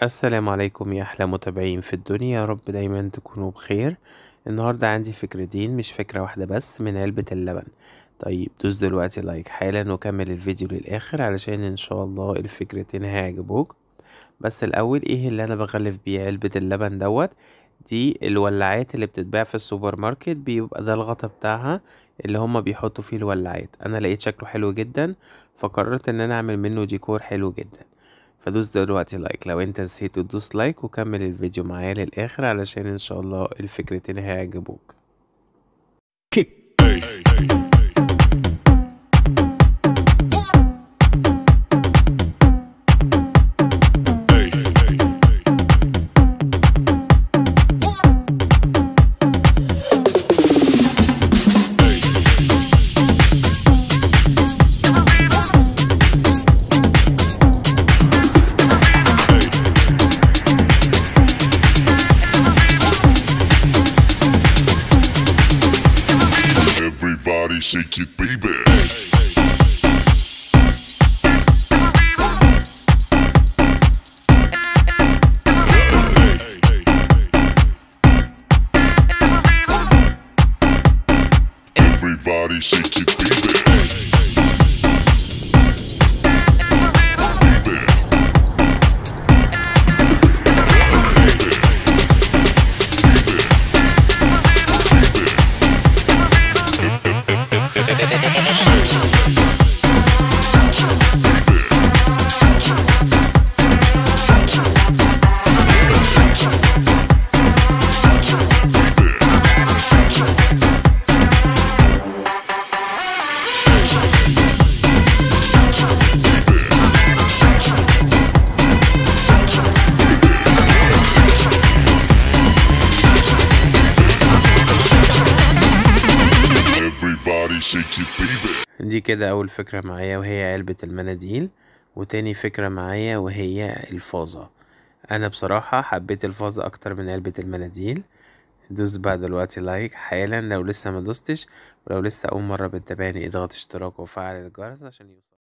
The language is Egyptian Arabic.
السلام عليكم يا أحلى متابعين في الدنيا يا رب دايما تكونوا بخير النهاردة عندي فكرتين مش فكرة واحدة بس من علبة اللبن طيب دوس دلوقتي لايك حالا وكمل الفيديو للآخر علشان إن شاء الله الفكرتين هيعجبوك بس الأول إيه اللي أنا بغلف بيه علبة اللبن دوت دي الولاعات اللي بتتباع في السوبر ماركت بيبقى ده الغطا بتاعها اللي هما بيحطوا فيه الولاعات أنا لقيت شكله حلو جدا فقررت إن أنا أعمل منه ديكور حلو جدا فدوس دلوقتي لايك لو انت نسيت تدوس لايك وكمل الفيديو معايا للآخر علشان ان شاء الله الفكرتين هيعجبوك Everybody shake it, baby. Everybody shake it, baby. Baby. Everybody shake it, baby. دي كده أول فكرة معايا وهي علبة المناديل وتاني فكرة معايا وهي الفازة أنا بصراحة حبيت الفازة أكتر من علبة المناديل دوس بقى دلوقتي لايك حالا لو لسه ما دوستش ولو لسه أول مرة بتتابعني اضغط اشتراك وفعل الجرس عشان يوصل